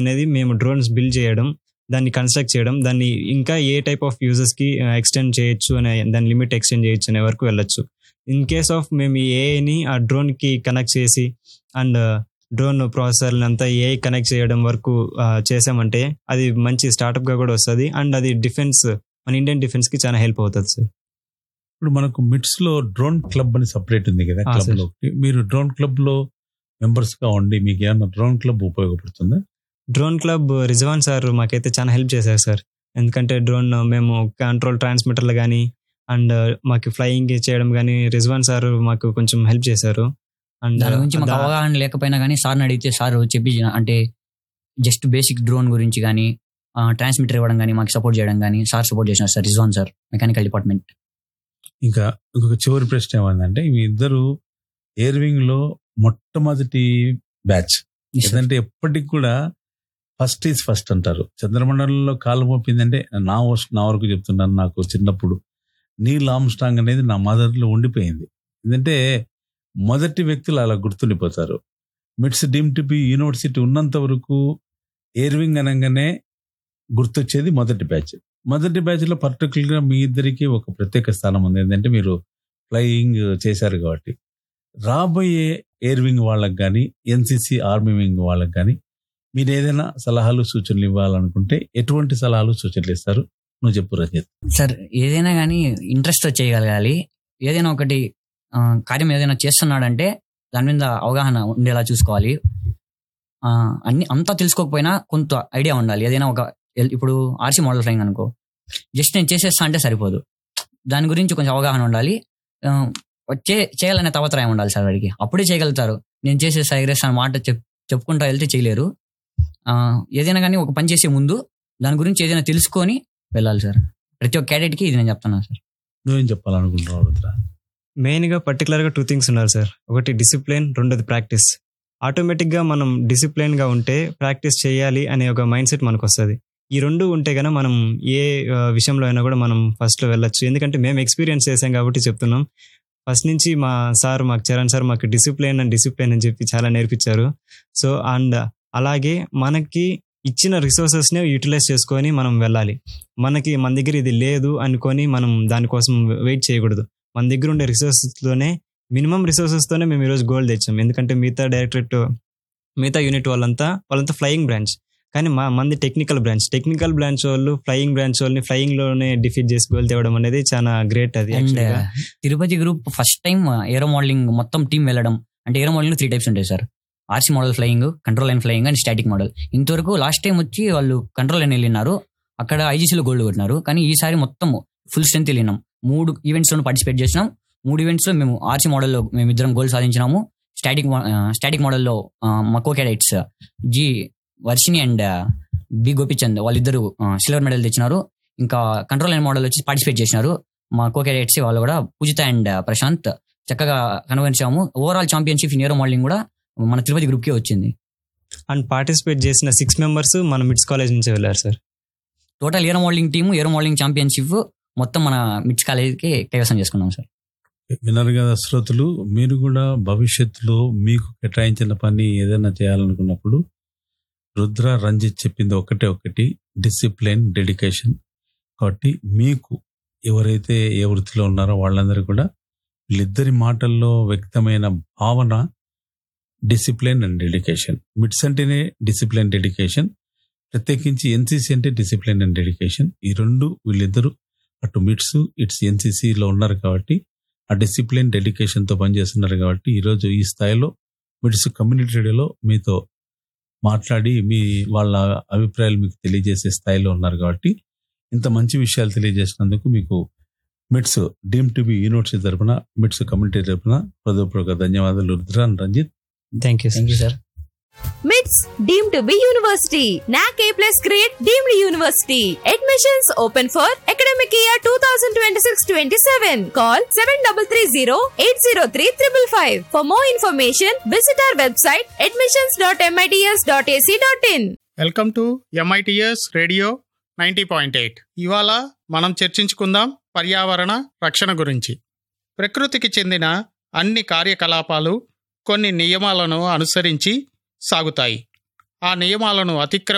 అనేది మేము drones build చేయడం దాన్ని కన్స్ట్రక్ట్ చేయడం దాన్ని ఇంకా ఏ టైప్ ఆఫ్ యూజర్స్కి ఎక్స్టెండ్ చేయొచ్చు అనే దాని లిమిట్ ఎక్స్టెండ్ చేయొచ్చు అనే వరకు వెళ్ళొచ్చు ఇన్ కేస్ ఆఫ్ మేము ఈ ఏఐని ఆ డ్రోన్కి కనెక్ట్ చేసి అండ్ డ్రోన్ ప్రాసెసర్ని అంతా ఏఐ కనెక్ట్ చేయడం వరకు ఆ, చేసామంటే అది మంచి స్టార్టప్గా కూడా వస్తుంది అండ్ అది డిఫెన్స్ మన ఇండియన్ డిఫెన్స్కి చాలా హెల్ప్ అవుతుంది సార్ ఇప్పుడు మనకు మిట్స్ లో డ్రోన్ క్లబ్ అని సపరేట్ ఉంది కదా ఆ, క్లబ్ సార్. లో మీరు డ్రోన్ క్లబ్ లో మెంబర్స్ గా ఉండి మీకు ఏమన్నా డ్రోన్ క్లబ్ ఉపయోగపడుతుందా డ్రోన్ క్లబ్ రిజవాన్ సార్ మాకైతే చాలా హెల్ప్ చేశారు సార్ ఎందుకంటే డ్రోన్ మేము కంట్రోల్ ట్రాన్స్మిటర్లు కానీ అండ్ మాకు ఫ్లయింగ్ చేయడం కానీ రిజవాన్ సార్ మాకు కొంచెం హెల్ప్ చేశారు అండ్ దాని గురించి మాకు అవగాహన లేకపోయినా కానీ సార్ని అడిగితే సార్ చెప్పి అంటే జస్ట్ బేసిక్ డ్రోన్ గురించి కానీ ట్రాన్స్మిటర్ ఇవ్వడం కానీ మాకు సపోర్ట్ చేయడం కానీ సార్ సపోర్ట్ చేసినారు sir Rizwan sir mechanical department ఇంకా ఇంకొక చివరి ప్రశ్న ఏమందంటే మీ ఇద్దరు ఎయిర్ వింగ్ లో మొట్టమొదటి బ్యాచ్ ఎందుకంటే ఎప్పటికి కూడా ఫస్ట్ ఈజ్ ఫస్ట్ అంటారు చంద్రమండలంలో కాలు మోపిందంటే నా వస్- నా వరకు చెప్తున్నాను నాకు చిన్నప్పుడు నీల్ ఆమ్స్టాంగ్ అనేది నా మదర్లో ఉండిపోయింది ఎందుకంటే మొదటి వ్యక్తులు అలా గుర్తుండిపోతారు మిట్స్ డీమ్ టు బి యూనివర్సిటీ ఉన్నంత వరకు ఎయిర్వింగ్ అనగానే గుర్తొచ్చేది మొదటి బ్యాచ్ మొదటి బ్యాచ్ లో పర్టికులర్ గా మీ ఇద్దరికి ఒక ప్రత్యేక స్థానం ఉంది ఏంటంటే మీరు ఫ్లయింగ్ చేశారు కాబట్టి రాబోయే ఎయిర్ వింగ్ వాళ్ళకి కానీ ఎన్సిసి ఆర్మీ వింగ్ వాళ్ళకి కానీ మీరు ఏదైనా సలహాలు సూచనలు ఇవ్వాలనుకుంటే ఎటువంటి సలహాలు సూచనలు ఇస్తారు నువ్వు చెప్పు రంజిత్ సార్ ఏదైనా కానీ ఇంట్రెస్ట్ చేయగలగాలి ఏదైనా ఒకటి ఆ, కార్యం ఏదైనా చేస్తున్నాడంటే దాని మీద అవగాహన ఉండేలా చూసుకోవాలి ఆ, అన్ని అంతా తెలుసుకోకపోయినా కొంత ఐడియా ఉండాలి ఏదైనా ఒక ఎల్- ఇప్పుడు ఆర్సీ మోడల్ ఫ్లయింగ్ అనుకో జస్ట్ నేను చేసేస్తా అంటే సరిపోదు దాని గురించి కొంచెం అవగాహన ఉండాలి ఆ, చే చేయాలనే తవత్రయం ఉండాలి సార్ వాడికి అప్పుడే చేయగలుగుతారు నేను చేసేస్తా ఎగరేస్తా మాట చెప్ చెప్పుకుంటా వెళ్తే చేయలేరు ఆ, ఏదైనా కానీ ఒక పని చేసే ముందు దాని గురించి ఏదైనా తెలుసుకొని వెళ్ళాలి సార్ ప్రతి ఒక్క క్యాడెట్ కి ఇది నేను చెప్తున్నాను సార్ నువ్వేం చెప్పాలనుకుంటున్నావు రుద్ర మెయిన్గా పర్టికులర్గా టూ థింగ్స్ ఉన్నారు సార్ ఒకటి డిసిప్లిన్ రెండోది ప్రాక్టీస్ ఆటోమేటిక్గా మనం డిసిప్లిన్గా ఉంటే ప్రాక్టీస్ చేయాలి అనే ఒక మైండ్ సెట్ మనకు వస్తుంది ఈ రెండు ఉంటే కనుక మనం ఏ ఆ, విషయంలో అయినా కూడా మనం ఫస్ట్లో వెళ్ళొచ్చు ఎందుకంటే మేము ఎక్స్పీరియన్స్ చేసాం కాబట్టి చెప్తున్నాం ఫస్ట్ నుంచి మా సార్ మాకు చరణ్ సార్ మాకు డిసిప్లిన్ అండ్ డిసిప్లిన్ అని చెప్పి చాలా నేర్పించారు సో అండ్ అలాగే మనకి ఇచ్చిన రిసోర్సెస్ని యూటిలైజ్ చేసుకొని మనం వెళ్ళాలి మనకి మన దగ్గర ఇది లేదు అనుకొని మనం దానికోసం వెయిట్ చేయకూడదు మన దగ్గర ఉండే రిసోర్సెస్తోనే మినిమం రిసోర్సెస్తోనే మేము ఈరోజు గోల్ తెచ్చాం ఎందుకంటే మిగతా డైరెక్టరేట్ మిగతా యూనిట్ వాళ్ళంతా వాళ్ళంతా ఫ్లయింగ్ బ్రాంచ్ కానీ మా మంది టెక్నికల్ బ్రాంచ్ టెక్నికల్ బ్రాంచ్ వాళ్ళు ఫ్లయింగ్ బ్రాంచ్ వాళ్ళని ఫ్లయింగ్ లోనే డిఫీట్ చేసి గోల్ తేవడం అనేది చాలా గ్రేట్ అది అండ్ actually గా. Tirupati group first time aero modelling మొత్తం టీం వెళ్ళడం అంటే ఏరో మోడలింగ్ త్రీ టైప్స్ ఉంటాయి sir RC model flying control line flying and static model ఇంతవరకు లాస్ట్ టైం వచ్చి వాళ్ళు కంట్రోల్ లైన్ వెళ్ళినారు అక్కడ ఐజీసీలో గోల్డ్ కొట్టినారు కానీ ఈసారి మొత్తం ఫుల్ స్ట్రెంత్ వెళ్ళినాం మూడు ఈవెంట్స్ లో పార్టిసిపేట్ చేసినాం మూడు ఈవెంట్స్ లో మేము ఆర్సీ మోడల్లో మేము ఇద్దరం గోల్ సాధించినాము స్టాటిక్ స్టాటిక్ మోడల్లో మా co cadets G Varshini and B Gopichand వాళ్ళిద్దరు సిల్వర్ మెడల్ తెచ్చినారు ఇంకా కంట్రోల్ లైన్ మోడల్ వచ్చి పార్టిసిపేట్ చేసినారు మా కో క్యాడెట్స్ వాళ్ళు కూడా పూజిత అండ్ ప్రశాంత్ చక్కగా కనుగొనించాము overall championship in aero modelling కూడా మన తిరుపతి గ్రూప్ కి వచ్చింది అండ్ పార్టిసిపేట్ చేసిన సిక్స్ మెంబర్స్ మన మిడ్స్ కాలేజ్ నుంచి వెళ్ళారు sir total aero modelling team aero modelling championship మొత్తం మన మిడ్స్ కాలేజీకి కైవసం చేసుకున్నాం సార్ విన్నారు కదా శ్రోతలు మీరు కూడా భవిష్యత్తులో మీకు కేటాయించిన పని ఏదైనా చేయాలనుకున్నప్పుడు రుద్ర రంజిత్ చెప్పింది ఒకటే ఒకటి డిసిప్లిన్ డెడికేషన్ కాబట్టి మీకు ఎవరైతే ఏ వృత్తిలో ఉన్నారో వాళ్ళందరూ కూడా వీళ్ళిద్దరి మాటల్లో వ్యక్తమైన భావన డిసిప్లిన్ అండ్ డెడికేషన్ మిడ్స్ అంటేనే డిసిప్లిన్ డెడికేషన్ ప్రత్యేకించి ఎన్సీసీ అంటే డిసిప్లిన్ అండ్ డెడికేషన్ ఈ రెండు వీళ్ళిద్దరూ అటు మిడ్స్ ఇట్స్ ఎన్సీసీలో ఉన్నారు కాబట్టి ఆ డిసిప్లిన్ డెడికేషన్ తో పనిచేస్తున్నారు కాబట్టి ఈరోజు ఈ స్థాయిలో మిడ్స్ కమ్యూనిటీ రేడియోలో మీతో మాట్లాడి మీ వాళ్ళ అభిప్రాయాలు మీకు తెలియజేసే స్థాయిలో ఉన్నారు కాబట్టి ఇంత మంచి విషయాలు తెలియజేసినందుకు మీకు MITS deemed to be university తరపున మిడ్స్ కమ్యూనిటీ తరపున హృదయపూర్వక ధన్యవాదాలు Rudran Ranjith thank you thank you sir MITS deemed to be university. NAC A plus grade deemed university. Admissions open for academic year 2026-27. Call 7330-803-555. For more information, visit our website admissions.mits.ac.in. Welcome to MITS radio ninety point eight ఇవాళ మనం చర్చించుకుందాం పర్యావరణ రక్షణ గురించి ప్రకృతికి చెందిన అన్ని కార్యకలాపాలు కొన్ని నియమాలను అనుసరించి సాగుతాయి ఆ నియమాలను అతిక్రమ